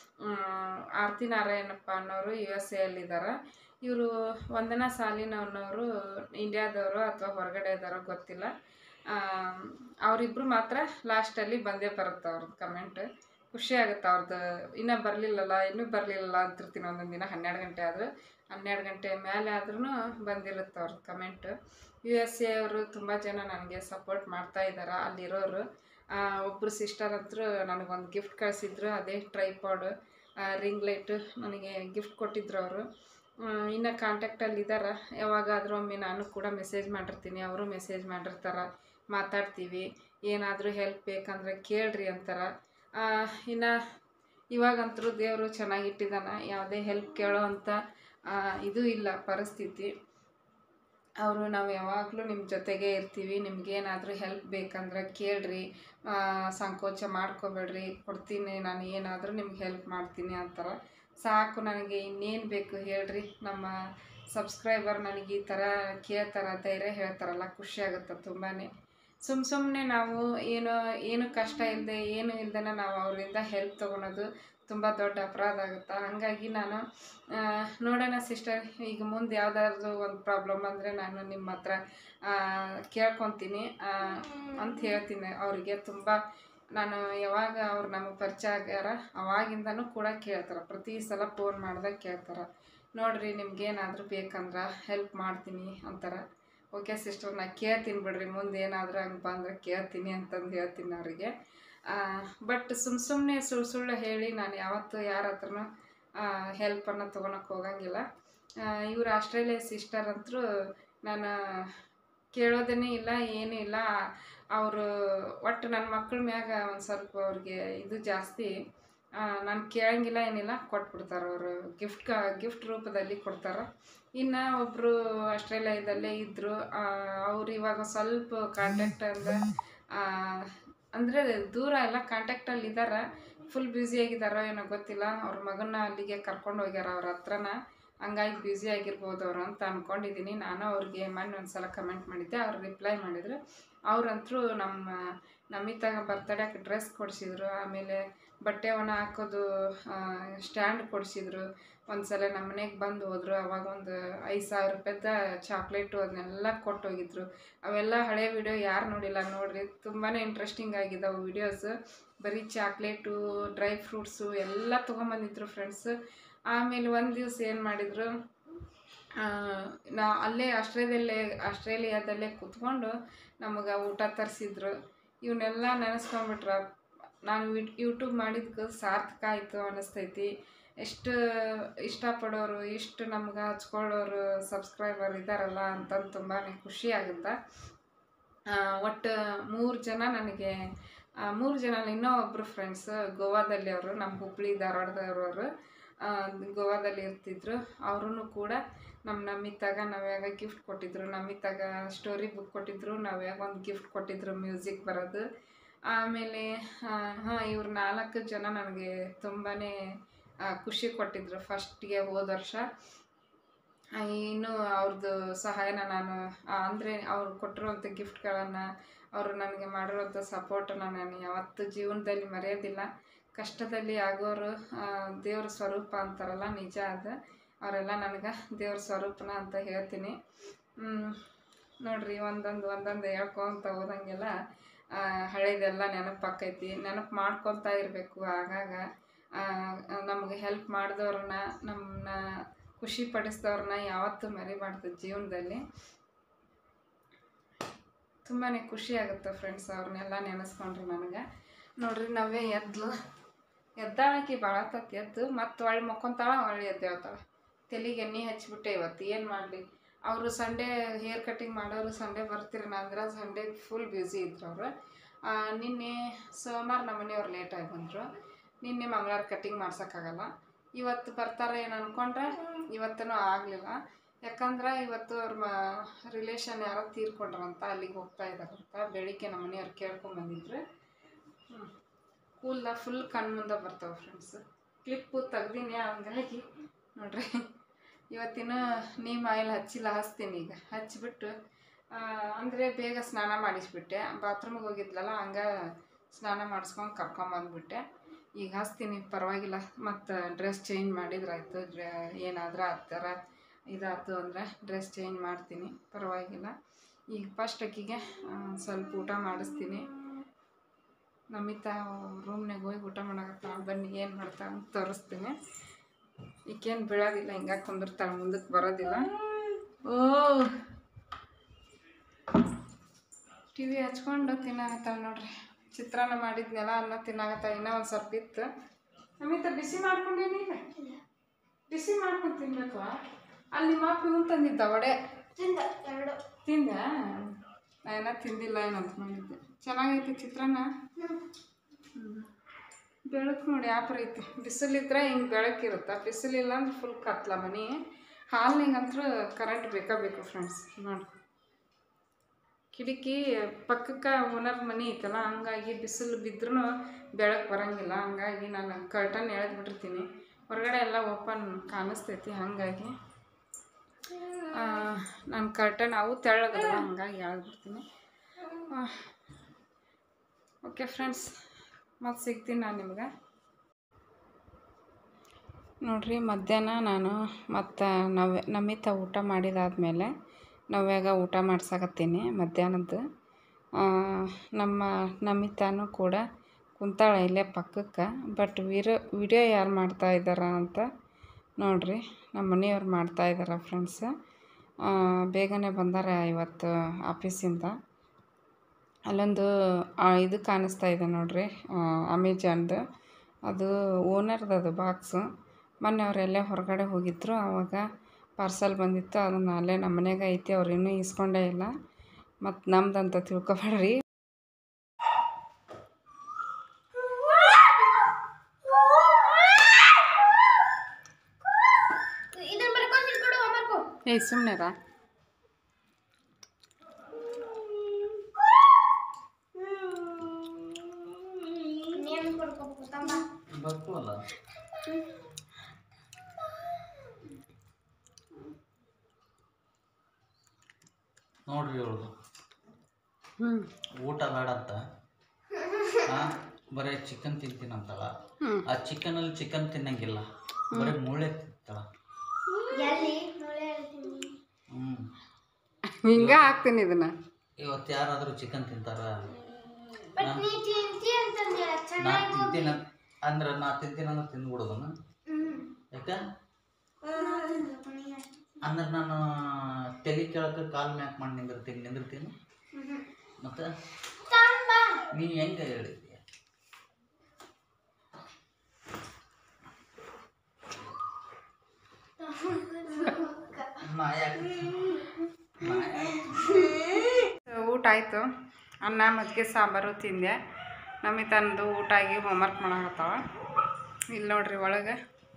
ಆರತಿ ನಾರಾಯಣಪ್ಪ ಅನ್ನೋರು ಯು ಎಸ್ ಎಲ್ಲಿದ್ದಾರೆ ಇವರು ವಂದನಾ ಸಾಲಿನ್ ಅನ್ನೋರು ಇಂಡಿಯಾದವರು ಅಥವಾ ಹೊರಗಡೆ ಇದ್ದಾರೋ ಗೊತ್ತಿಲ್ಲ ಅವರಿಬ್ಬರು ಮಾತ್ರ ಲಾಸ್ಟಲ್ಲಿ ಬಂದೇ ಬರುತ್ತೆ ಅವ್ರದ್ದು ಕಮೆಂಟ್ ಖುಷಿ ಆಗುತ್ತೆ ಅವ್ರದ್ದು ಇನ್ನೂ ಬರಲಿಲ್ಲಲ್ಲ ಇನ್ನೂ ಬರಲಿಲ್ಲಲ್ಲ ಅಂತಿರ್ತೀನಿ ಒಂದೊಂದು ದಿನ ಹನ್ನೆರಡು ಗಂಟೆ ಆದರೂ ಹನ್ನೆರಡು ಗಂಟೆ ಮೇಲೆ ಆದ್ರೂ ಬಂದಿರುತ್ತೆ ಅವ್ರದ್ದು ಕಮೆಂಟ್ ಯು ಎಸ್ ಎ ಅವರು ತುಂಬ ಜನ ನನಗೆ ಸಪೋರ್ಟ್ ಮಾಡ್ತಾ ಇದ್ದಾರೆ ಅಲ್ಲಿರೋರು ಒಬ್ಬರು ಸಿಸ್ಟರ್ ಅಂತೂ ನನಗೊಂದು ಗಿಫ್ಟ್ ಕಳಿಸಿದ್ರು ಅದೇ ಟ್ರೈಪಾಡ್ ರಿಂಗ್ ಲೈಟ್ ನನಗೆ ಗಿಫ್ಟ್ ಕೊಟ್ಟಿದ್ರು ಅವರು ಇನ್ನು ಕಾಂಟ್ಯಾಕ್ಟಲ್ಲಿ ಇದ್ದಾರೆ ಯಾವಾಗಾದರೂ ಒಮ್ಮೆ ನಾನು ಕೂಡ ಮೆಸೇಜ್ ಮಾಡಿರ್ತೀನಿ ಅವರು ಮೆಸೇಜ್ ಮಾಡಿರ್ತಾರೆ ಮಾತಾಡ್ತೀವಿ ಏನಾದರೂ ಹೆಲ್ಪ್ ಬೇಕಂದ್ರೆ ಕೇಳ್ರಿ ಅಂತಾರೆ ಇನ್ನು ಇವಾಗಂತರೂ ದೇವರು ಚೆನ್ನಾಗಿಟ್ಟಿದ್ದಾನೆ ಯಾವುದೇ ಹೆಲ್ಪ್ ಕೇಳೋ ಅಂಥ ಇದು ಇಲ್ಲ ಪರಿಸ್ಥಿತಿ ಅವರು ನಾವು ಯಾವಾಗಲೂ ನಿಮ್ಮ ಜೊತೆಗೆ ಇರ್ತೀವಿ ನಿಮ್ಗೇನಾದರೂ ಹೆಲ್ಪ್ ಬೇಕಂದ್ರೆ ಕೇಳ್ರಿ ಆ, ಸಂಕೋಚ ಮಾಡ್ಕೋಬೇಡ್ರಿ ಕೊಡ್ತೀನಿ ನಾನು ಏನಾದರೂ ನಿಮ್ಗೆ ಹೆಲ್ಪ್ ಮಾಡ್ತೀನಿ ಅಂತಾರೆ ಸಾಕು ನನಗೆ ಇನ್ನೇನು ಬೇಕು ಹೇಳ್ರಿ ನಮ್ಮ ಸಬ್ಸ್ಕ್ರೈಬರ್ ನನಗೆ ಈ ಥರ ಕೇಳ್ತಾರೆ ಧೈರ್ಯ ಹೇಳ್ತಾರಲ್ಲ ಖುಷಿ ಆಗುತ್ತೆ ತುಂಬಾ ಸುಮ್ಮ ಸುಮ್ಮನೆ ನಾವು ಏನು ಏನು ಕಷ್ಟ ಇಲ್ಲದೆ ಏನು ಇಲ್ದೇ ನಾವು ಅವರಿಂದ ಹೆಲ್ಪ್ ತೊಗೊಳೋದು ತುಂಬ ದೊಡ್ಡ ಅಪರಾಧ ಆಗುತ್ತೆ ಹಾಗಾಗಿ ನಾನು ಆ, ನೋಡೋಣ ಸಿಸ್ಟರ್ ಈಗ ಮುಂದೆ ಯಾವುದಾದ್ರು ಒಂದು ಪ್ರಾಬ್ಲಮ್ ಅಂದರೆ ನಾನು ನಿಮ್ಮ ಹತ್ರ ಆ, ಕೇಳ್ಕೊತೀನಿ ಆ, ಅಂತ ಹೇಳ್ತೀನಿ ಅವರಿಗೆ ತುಂಬ ನಾನು ಯಾವಾಗ ಅವ್ರು ನಮಗೆ ಪರಿಚಯ ಆಗ್ಯಾರ ಅವಾಗಿಂದನೂ ಕೂಡ ಕೇಳ್ತಾರೆ ಪ್ರತಿ ಸಲ ಫೋನ್ ಮಾಡಿದಾಗ ಕೇಳ್ತಾರೆ ನೋಡ್ರಿ ನಿಮ್ಗೇನಾದರೂ ಬೇಕಂದ್ರೆ ಹೆಲ್ಪ್ ಮಾಡ್ತೀನಿ ಅಂತಾರೆ ಓಕೆ ಸಿಸ್ಟರ್ ನಾ ಕೇಳ್ತೀನಿ ಬಿಡ್ರಿ ಮುಂದೆ ಏನಾದರೂ ಹಂಗೆ ಬಂದ್ರೆ ಕೇಳ್ತೀನಿ ಅಂತಂದು ಹೇಳ್ತೀನಿ ಅವರಿಗೆ ಬಟ್ ಸುಮ್ಮ ಸುಮ್ಮನೆ ಸುಳ್ಳು ಸುಳ್ಳು ಹೇಳಿ ನಾನು ಯಾವತ್ತೂ ಯಾರ ಹತ್ರನೂ ಹೆಲ್ಪನ್ನು ತೊಗೊಳಕ್ಕೆ ಹೋಗಂಗಿಲ್ಲ ಇವರು ಆಸ್ಟ್ರೇಲಿಯಾ ಸಿಸ್ಟರ್ ಅಂತರೂ ನಾನು ಕೇಳೋದೇ ಇಲ್ಲ ಏನೂ ಇಲ್ಲ ಅವರು ಒಟ್ಟು ನನ್ನ ಮಕ್ಕಳ ಮ್ಯಾಗ ಒಂದು ಸ್ವಲ್ಪ ಅವ್ರಿಗೆ ಇದು ಜಾಸ್ತಿ ನಾನು ಕೇಳಂಗಿಲ್ಲ ಏನಿಲ್ಲ ಕೊಟ್ಬಿಡ್ತಾರೆ ಅವರು ಗಿಫ್ಟ್ ಗಿಫ್ಟ್ ರೂಪದಲ್ಲಿ ಕೊಡ್ತಾರೆ ಇನ್ನು ಒಬ್ಬರು ಆಸ್ಟ್ರೇಲಿಯಾದಲ್ಲೇ ಇದ್ದರು ಅವ್ರು ಇವಾಗ ಸ್ವಲ್ಪ ಕಾಂಟ್ಯಾಕ್ಟ್ ಅಂದ್ರೆ ಅಂದರೆ ದೂರ ಎಲ್ಲ ಕಾಂಟ್ಯಾಕ್ಟಲ್ಲಿ ಇದ್ದಾರೆ ಫುಲ್ ಬ್ಯುಸಿ ಆಗಿದ್ದಾರೋ ಏನೋ ಗೊತ್ತಿಲ್ಲ ಅವ್ರ ಮಗನ ಅಲ್ಲಿಗೆ ಕರ್ಕೊಂಡು ಹೋಗ್ಯಾರ ಅವ್ರ ಹತ್ರನ ಹಂಗಾಗಿ ಬ್ಯುಸಿ ಆಗಿರ್ಬೋದು ಅವರು ಅಂತ ಅಂದ್ಕೊಂಡಿದ್ದೀನಿ ನಾನು ಅವ್ರಿಗೆ ಮೊನ್ನೆ ಒಂದು ಸಲ ಕಮೆಂಟ್ ಮಾಡಿದ್ದೆ ಅವ್ರು ರಿಪ್ಲೈ ಮಾಡಿದ್ರು ಅವ್ರಂತರೂ ನಮ್ಮ ನಮಿತಾಗ ಬರ್ತಡೇಗೆ ಡ್ರೆಸ್ ಕೊಡಿಸಿದ್ರು ಆಮೇಲೆ ಬಟ್ಟೆ ಒಣ ಹಾಕೋದು ಸ್ಟ್ಯಾಂಡ್ ಕೊಡಿಸಿದ್ರು ಒಂದು ಸಲ ನಮ್ಮ ಮನೆಗೆ ಬಂದು ಹೋದ್ರು ಅವಾಗ ಒಂದು ಐದು ಸಾವಿರ ರೂಪಾಯ್ದ ಚಾಕ್ಲೇಟು ಅದನ್ನೆಲ್ಲ ಕೊಟ್ಟು ಹೋಗಿದ್ರು ಅವೆಲ್ಲ ಹಳೆ ವಿಡಿಯೋ ಯಾರು ನೋಡಿಲ್ಲ ನೋಡ್ರಿ ತುಂಬಾ ಇಂಟ್ರೆಸ್ಟಿಂಗ್ ಆಗಿದ್ದಾವೆ ವಿಡಿಯೋಸ್ ಬರೀ ಚಾಕ್ಲೇಟು ಡ್ರೈ ಫ್ರೂಟ್ಸು ಎಲ್ಲ ತೊಗೊಂಬಂದಿದ್ರು ಫ್ರೆಂಡ್ಸ್ ಆಮೇಲೆ ಒಂದು ದಿವಸ ಏನು ಮಾಡಿದರು ನಾ ಅಲ್ಲೇ ಆಸ್ಟ್ರೇಲಿಯದಲ್ಲೇ ಆಸ್ಟ್ರೇಲಿಯಾದಲ್ಲೇ ಕೂತ್ಕೊಂಡು ನಮಗೆ ಊಟ ತರಿಸಿದ್ರು ಇವನ್ನೆಲ್ಲ ನೆನೆಸ್ಕೊಂಬಿಟ್ರ ನಾನು ವಿಡ್ ಯೂಟ್ಯೂಬ್ ಮಾಡಿದ್ದಕ್ಕೆ ಸಾರ್ಥಕ ಆಯಿತು ಅನ್ನಿಸ್ತೈತಿ ಎಷ್ಟು ಇಷ್ಟಪಡೋರು ಇಷ್ಟು ನಮ್ಗೆ ಹಚ್ಕೊಳ್ಳೋರು ಸಬ್ಸ್ಕ್ರೈಬರ್ ಇದ್ದಾರಲ್ಲ ಅಂತಂದು ತುಂಬಾ ಖುಷಿ ಆಗುತ್ತೆ ಆ, ಒಟ್ಟು ಮೂರು ಜನ ನನಗೆ ಮೂರು ಜನ ಇನ್ನೂ ಒಬ್ಬರು ಫ್ರೆಂಡ್ಸ್ ಗೋವಾದಲ್ಲಿ ಅವರು ನಮ್ಮ ಹುಬ್ಳಿ ಧಾರವಾಡದವ್ರವರು ಗೋವಾದಲ್ಲಿ ಇರ್ತಿದ್ರು ಅವರು ಕೂಡ ನಮ್ಮ ನಮ್ಮಿತ್ತಾಗ ನಾವ್ಯಾಗ ಗಿಫ್ಟ್ ಕೊಟ್ಟಿದ್ರು ನಮ್ಮಿತ್ತಾಗ ಸ್ಟೋರಿ ಬುಕ್ ಕೊಟ್ಟಿದ್ರು ನಾವ್ಯಾಗ ಒಂದು ಗಿಫ್ಟ್ ಕೊಟ್ಟಿದ್ರು ಮ್ಯೂಸಿಕ್ ಬರೋದು ಆಮೇಲೆ ಹಾಂ ಇವ್ರು ನಾಲ್ಕು ಜನ ನನಗೆ ತುಂಬಾ ಖುಷಿ ಕೊಟ್ಟಿದ್ರು ಫಸ್ಟಿಗೆ ಹೋದ ವರ್ಷ ಆ, ಇನ್ನು ಅವ್ರದ್ದು ಸಹಾಯನ ನಾನು ಅಂದರೆ ಅವ್ರು ಕೊಟ್ಟಿರುವಂಥ ಗಿಫ್ಟ್ಗಳನ್ನು ಅವರು ನನಗೆ ಮಾಡಿರುವಂಥ ಸಪೋರ್ಟನ್ನು ನಾನು ಯಾವತ್ತೂ ಜೀವನದಲ್ಲಿ ಮರೆಯೋದಿಲ್ಲ ಕಷ್ಟದಲ್ಲಿ ಆಗೋರು ಆ, ದೇವ್ರ ಸ್ವರೂಪ ಅಂತಾರಲ್ಲ ನಿಜ ಅದು ಅವರೆಲ್ಲ ನನಗೆ ದೇವ್ರ ಸ್ವರೂಪನ ಅಂತ ಹೇಳ್ತೀನಿ ಹ್ಮ್, ನೋಡ್ರಿ ಒಂದೊಂದು ಒಂದೊಂದು ಹೇಳ್ಕೊಂತ ಹೋದಂಗೆಲ್ಲ ಆ, ಹಳೇದೆಲ್ಲ ನೆನಪಾಕೈತಿ ನೆನಪು ಮಾಡ್ಕೊತಾ ಇರಬೇಕು ಆಗಾಗ ನಮಗೆ ಹೆಲ್ಪ್ ಮಾಡಿದವ್ರನ್ನ ನಮ್ಮನ್ನ ಖುಷಿ ಪಡಿಸಿದವ್ರನ್ನ ಯಾವತ್ತೂ ಮರಿಬಾರ್ದು ಜೀವನದಲ್ಲಿ ತುಂಬಾ ಖುಷಿ ಆಗುತ್ತೆ ಫ್ರೆಂಡ್ಸ್ ಅವ್ರನ್ನೆಲ್ಲ ನೆನೆಸ್ಕೊಂಡ್ರೆ ನನಗೆ ನೋಡ್ರಿ ನಾವೇ ಎದ್ಲು ಎದ್ದಾಳಕಿ ಭಾಳ ತತ್ ಎದ್ದು ಮತ್ತು ಹೊಳ್ಳಿ ಮಕ್ಕೊಂತಾಳ ಹೊಳ್ಳಿ ಎದ್ದೇಳ್ತಾಳೆ ತಲೆಗೆ ಎಣ್ಣೆ ಹಚ್ಬಿಟ್ಟೆ ಇವತ್ತು ಏನು ಮಾಡಲಿ ಅವರು ಸಂಡೇ ಹೇರ್ ಕಟಿಂಗ್ ಮಾಡೋರು ಸಂಡೇ ಬರ್ತೀರಣ್ಣ ಅಂದ್ರೆ ಸಂಡೇ ಫುಲ್ ಬ್ಯುಸಿ ಇದ್ರು ಅವರು ನಿನ್ನೆ ಸೋಮವಾರ ನಮ್ಮ ಮನೆಯವ್ರು ಲೇಟಾಗಿ ಬಂದರು ನಿನ್ನೆ ಮಂಗಳವಾರ ಕಟಿಂಗ್ ಮಾಡ್ಸೋಕ್ಕಾಗಲ್ಲ ಇವತ್ತು ಬರ್ತಾರೆ ಏನು ಅಂದ್ಕೊಂಡ್ರೆ ಇವತ್ತೂ ಆಗಲಿಲ್ಲ ಯಾಕಂದ್ರೆ ಇವತ್ತು ಅವ್ರ ಮ ರಿಲೇಷನ್ ಯಾರೋ ತೀರ್ಕೊಂಡ್ರಂತ ಅಲ್ಲಿಗೆ ಹೋಗ್ತಾ ಇದ್ದಾರಂತ ಬೆಳಿಗ್ಗೆ ನಮ್ಮ ಮನೆಯವ್ರು ಕೇಳ್ಕೊಂಬಂದಿದ್ರು ಕೂದಲ ಫುಲ್ ಕಣ್ಣು ಮುಂದೆ ಬರ್ತಾವೆ ಫ್ರೆಂಡ್ಸ್ ಕ್ಲಿಪ್ಪು ತೆಗ್ದೀನಿ ಹಂಗಾಗಿ ನೋಡ್ರಿ ಇವತ್ತಿನ ನೀಮ್ ಆಯಿಲ್ ಹಚ್ಚಿಲ್ಲ ಹಚ್ತೀನಿ ಈಗ ಹಚ್ಚಿಬಿಟ್ಟು ಅಂದರೆ ಬೇಗ ಸ್ನಾನ ಮಾಡಿಸ್ಬಿಟ್ಟೆ ಬಾತ್ರೂಮಿಗೆ ಹೋಗಿದ್ಲಲ್ಲ ಹಂಗೆ ಸ್ನಾನ ಮಾಡಿಸ್ಕೊಂಡು ಕರ್ಕೊಂಬಂದ್ಬಿಟ್ಟೆ ಈಗ ಹಚ್ತೀನಿ ಪರವಾಗಿಲ್ಲ ಮತ್ತು ಡ್ರೆಸ್ ಚೇಂಜ್ ಮಾಡಿದ್ರಾಯ್ತು ಡ್ರೆ ಏನಾದರೂ ಆ ಥರ ಇದಾಯ್ತು ಅಂದರೆ ಡ್ರೆಸ್ ಚೇಂಜ್ ಮಾಡ್ತೀನಿ ಪರವಾಗಿಲ್ಲ ಈಗ ಫಸ್ಟ್ ಅಕ್ಕಿಗೆ ಆ, ಸ್ವಲ್ಪ ಊಟ ಮಾಡಿಸ್ತೀನಿ ನಮಿತಾ ರೂಮ್ನಾಗ ಹೋಗಿ ಊಟ ಮಾಡಕತ್ತಾಳ ಬನ್ನಿ ಏನು ಮಾಡ್ತಾ ಅಂತ ತೋರಿಸ್ತೀನಿ ಈಕೇನು ಬೀಳೋದಿಲ್ಲ ಹಿಂಗಾಗಿ ಕುಂದಿರ್ತಾಳೆ ಮುಂದಕ್ಕೆ ಬರೋದಿಲ್ಲ ಓ ಟಿ ವಿ ಹಚ್ಕೊಂಡು ತಿನ್ನಾಕತ್ತಾಳ ನೋಡ್ರಿ ಚಿತ್ರಾನ್ನ ಮಾಡಿದ್ನೆಲ್ಲ ಅನ್ನ ತಿನ್ನಾಕತ್ತಾಳ ಇನ್ನೂ ಒಂದು ಸ್ವಲ್ಪ ಇತ್ತು ನಮಿತಾ ಬಿಸಿ ಮಾಡ್ಕೊಂಡೇನಿ ಈಗ ಬಿಸಿ ಮಾಡ್ಕೊಂಡು ತಿನ್ಬೇಕು ಅಲ್ಲಿ ನಿಮ್ಮ ಅಪ್ಪ ಇವನ್ ತಂದಿದ್ದ ವಡೆ ತಿಂದ ಎರಡು ತಿಂದ ನಾ ಏನೋ ತಿಂದಿಲ್ಲ ಏನಂತ ಮಾಡಿದ್ದೆ ಚೆನ್ನಾಗೈತಿ ಚಿತ್ರಾನ್ನ ಬೆಳಕು ನೋಡಿ ಯಾಪರ ಐತಿ ಬಿಸಿಲಿದ್ರೆ ಹಿಂಗೆ ಬೆಳಕಿರುತ್ತೆ ಬಿಸಿಲಿಲ್ಲ ಅಂದ್ರೆ ಫುಲ್ ಕತ್ಲ ಮನೆ ಹಾಲ್ನಿಗಂತೂ ಕರೆಂಟ್ ಬೇಕಾ ಬೇಕು ಫ್ರೆಂಡ್ಸ್ ನೋಡಿ ಕಿಟಕಿ ಪಕ್ಕಕ್ಕೆ ಓನರ್ ಮನೆ ಐತಲ್ಲ ಹಂಗಾಗಿ ಬಿಸಿಲು ಬಿದ್ರೂ ಬೆಳಕು ಬರಂಗಿಲ್ಲ ಹಂಗಾಗಿ ನಾನು ಕರ್ಟನ್ ಎಳೆದ್ಬಿಟ್ಟಿರ್ತೀನಿ ಹೊರಗಡೆ ಎಲ್ಲ ಓಪನ್ ಕಾಣಿಸ್ತೈತಿ ಹಾಗಾಗಿ ನಾನು ಕರ್ಟನ್ ಅವು ತೆಳ್ಳಗದವ ಹಂಗಾಗಿ ಎಳೆದ್ಬಿಡ್ತೀನಿ ಓಕೆ ಫ್ರೆಂಡ್ಸ್ ಮತ್ತೆ ಸಿಗ್ತೀನಿ ನಾನು ನಿಮ್ಗೆ ನೋಡ್ರಿ ಮಧ್ಯಾಹ್ನ ನಾನು ಮತ್ತು ನವ್ಯ ನಮಿತ ಊಟ ಮಾಡಿದಾದ್ಮೇಲೆ ನವ್ಯಾಗ ಊಟ ಮಾಡ್ಸಕತ್ತೀನಿ ಮಧ್ಯಾಹ್ನದ್ದು ಆ, ನಮ್ಮ ನಮಿತಾನು ಕೂಡ ಕುಂತಾಳ ಇಲ್ಲೇ ಪಕ್ಕಕ್ಕೆ ಬಟ್ ವಿಡಿಯೋ ವಿಡಿಯೋ ಯಾರು ಮಾಡ್ತಾ ಇದ್ದಾರ ಅಂತ ನೋಡ್ರಿ ನಮ್ಮ ಮನೆಯವ್ರು ಮಾಡ್ತಾ ಇದ್ದಾರೆ ಫ್ರೆಂಡ್ಸ್ ಬೇಗನೆ ಬಂದಾರ ಇವತ್ತು ಆಫೀಸಿಂದ ಅಲ್ಲೊಂದು ಆ, ಇದು ಕಾಣಿಸ್ತಾ ಇದೆ ನೋಡ್ರಿ ಅಮೆಜಾನ್ದು ಅದು ಓನರ್ದು ಅದು ಬಾಕ್ಸು ಮೊನ್ನೆ ಅವರೆಲ್ಲೇ ಹೊರಗಡೆ ಹೋಗಿದ್ರು ಆವಾಗ ಪಾರ್ಸಲ್ ಬಂದಿತ್ತು ಅದನ್ನು ಅಲ್ಲೇ ನಮ್ಮ ಮನೆಯಾಗ ಐತಿ ಅವ್ರು ಇನ್ನೂ ಇಸ್ಕೊಂಡೇ ಇಲ್ಲ ಮತ್ತು ನಮ್ದಂತ ತಿಳ್ಕೊಬೇಡ್ರಿ ಇದನ್ನ ಬರ್ಕೊಂಡು ಕೊಡು ಹೋಮ್ವರ್ಕು ಏಯ್ ಸುಮ್ಮನೆರಾ ನೀನು ಕೊಡ್ಕೋಬೇಕು ತಂಬ ಬರ್ಕೋಲ್ಲ ನೋಡ್ರಿ ಇವಳು ಹ್ಞೂ ಊಟ ಬೇಡ ಅಂತ ಆ, ಬರೀ ಚಿಕನ್ ತಿಂತೀನಂತಳ ಹ್ಞೂ ಆ ಚಿಕನಲ್ಲಿ ಚಿಕನ್ ತಿನ್ನಂಗಿಲ್ಲ ಬರೀ ಮುಳ್ಳೆ ತಿಂತಾಳ ಎಲ್ಲಿ ನೋಳೆ ಹೇಳ್ತೀನಿ ಹ್ಞೂ ಹಿಂಗೆ ಹಾಕ್ತೀನಿ ಇದನ್ನು ಇವತ್ತು ಯಾರಾದರೂ ಚಿಕನ್ ತಿಂತಾರ ಬಟ್ ನೀ ತಿಂತಿ ಅಂತಂದ್ರೆ ನಾ ಚೆನ್ನಾಗಿ ತಿಂತೀನಿ ಅಂದ್ರೆ ನಾ ತಿಂತೀನಂದ್ರೆ ತಿಂದ್ಬಿಡೋದನ್ನ ಹ್ಮ್ ಯಾಕ ಹ್ಮ್ ಅಂದ್ರೆ ನಾನು ತಲೆ ಕೆಳಕ್ಕೆ ಕಾಲು ಮ್ಯಾಕ್ ಮಾಡಿ ನಿಂದಿರ್ತೀನಿ ನಿಂದಿರ್ತೀನಿ ಮತ್ತು ತಂಬ ನೀ ಹೆಂಗೆ ಹೇಳಿದ್ಯ ನಾ ಯಾಕೆ ನಾ ಯಾಕೆ ಊಟ ಆಯಿತು ಅನ್ನ ಮಜ್ಜಿಗೆ ಸಾಂಬಾರು ತಿಂದೆ ನಮಿತಂದು ಊಟ ಆಗಿ ಹೋಮ್ವರ್ಕ್ ಮಾಡಾಕತ್ತಾವ ಇಲ್ಲಿ ನೋಡ್ರಿ ಒಳಗೆ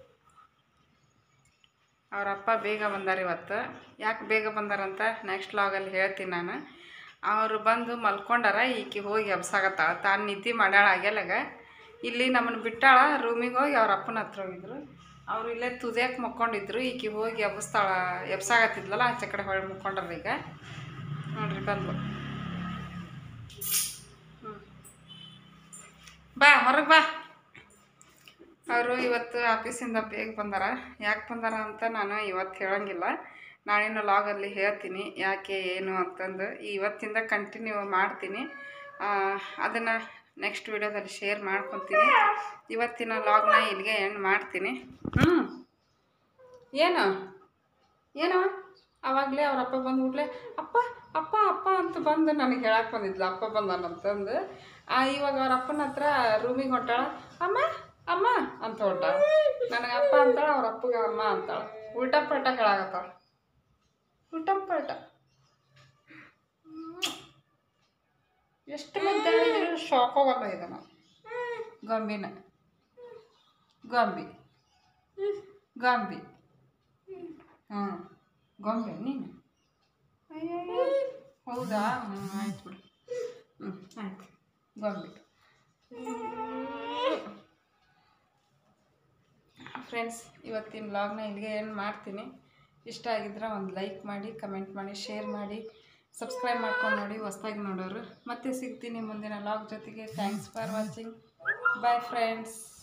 ಅವ್ರ ಅಪ್ಪ ಬೇಗ ಬಂದಾರ ಇವತ್ತು ಯಾಕೆ ಬೇಗ ಬಂದಾರಂತ ನೆಕ್ಸ್ಟ್ ಲಾಗಲ್ಲಿ ಹೇಳ್ತೀನಿ ನಾನು ಅವರು ಬಂದು ಮಲ್ಕೊಂಡಾರ ಈಕಿ ಹೋಗಿ ಎಬ್ಸಾಗತ್ತಾಳ ತಾನು ನಿದ್ದೆ ಮಾಡ್ಯಾಳ ಆಗ್ಯಾಲಾಗ ಇಲ್ಲಿ ನಮ್ಮನ್ನು ಬಿಟ್ಟಾಳ ರೂಮಿಗೆ ಹೋಗಿ ಅವ್ರ ಅಪ್ಪನ ಹತ್ರ ಹೋಗಿದ್ರು ಅವ್ರು ಇಲ್ಲೇ ತುದಿಯಕ್ಕೆ ಮಕ್ಕೊಂಡಿದ್ರು ಈಕಿ ಹೋಗಿ ಎಬ್ಸ್ತಾಳ ಎಬ್ಸಾಗತ್ತಿದ್ಲಲ್ಲ ಆಚೆ ಕಡೆ ಹೊಳ್ಳಿ ಮುಕ್ಕೊಂಡ್ರ ಈಗ ನೋಡ್ರಿ ಬಂದ್ಲು ಹ್ಞೂ ಬಾ ಹೊರಗೆ ಬಾ ಅವರು ಇವತ್ತು ಆಫೀಸಿಂದ ಬೇಗ ಬಂದಾರ ಯಾಕೆ ಬಂದಾರ ಅಂತ ನಾನು ಇವತ್ತು ಹೇಳಂಗಿಲ್ಲ ನಾಳಿನ ಲಾಗಲ್ಲಿ ಹೇಳ್ತೀನಿ ಯಾಕೆ ಏನು ಅಂತಂದು ಇವತ್ತಿಂದ ಕಂಟಿನ್ಯೂ ಮಾಡ್ತೀನಿ ಅದನ್ನು ನೆಕ್ಸ್ಟ್ ವಿಡಿಯೋದಲ್ಲಿ ಶೇರ್ ಮಾಡ್ಕೊತೀನಿ ಇವತ್ತಿನ ಲಾಗ್ನ ಇಲ್ಲಿಗೆ ಎಂಡ್ ಮಾಡ್ತೀನಿ ಹ್ಞೂ ಏನು ಏನು ಆವಾಗಲೇ ಅವ್ರ ಅಪ್ಪ ಬಂದ್ಬಿಟ್ಲೆ ಅಪ್ಪ ಅಪ್ಪ ಅಪ್ಪ ಅಂತ ಬಂದು ನನಗೆ ಹೇಳಕ್ಕೆ ಬಂದಿದ್ಲು ಅಪ್ಪ ಬಂದಾನಂತಂದು ಆ, ಇವಾಗ ಅವ್ರ ಅಪ್ಪನ ಹತ್ರ ರೂಮಿಗೆ ಹೊಂಟಾಳ ಅಮ್ಮ ಅಮ್ಮ ಅಂತ ಹೊಂಟಾಳ ನನಗೆ ಅಪ್ಪ ಅಂತಾಳ ಅವ್ರ ಅಪ್ಪಗೆ ಅಮ್ಮ ಅಂತಾಳ ಉಲ್ಟಾ ಪಲ್ಟ ಹೇಳಾಕತ್ತಾಳ ಉಲ್ಟಾ ಪಲ್ಟ ಎಷ್ಟು ಮುದ್ದೆ ಹೇಳಿದ್ರು ಶಾಕ್ ಹೋಗಲ್ಲ ಇದನ್ನ ಗೊಂಬಿನ ಗೊಂಬಿ ಗೊಂಬಿ ಹ್ಞೂ ಗೊಂಬೆ ನೀನು ಅಯ್ಯಯ್ಯೋ. ಹೌದಾ ಹ್ಞೂ ಆಯ್ತು ಬಿಡು ಹ್ಞೂ ಆಯ್ತು ಗೊಂಬೆ ಫ್ರೆಂಡ್ಸ್ ಇವತ್ತಿನ ವ್ಲಾಗ್ನ ಇಲ್ಲಿಗೆ ಏನು ಮಾಡ್ತೀನಿ ಇಷ್ಟ ಆಗಿದ್ರೆ ಒಂದು ಲೈಕ್ ಮಾಡಿ ಕಮೆಂಟ್ ಮಾಡಿ ಶೇರ್ ಮಾಡಿ ಸಬ್ಸ್ಕ್ರೈಬ್ ಮಾಡ್ಕೊಂಡು ನೋಡಿ ಹೊಸ್ದಾಗಿ ನೋಡೋರು ಮತ್ತೆ ಸಿಗ್ತೀನಿ ಮುಂದಿನ ಲಾಗ್ ಜೊತೆಗೆ thanks for watching bye friends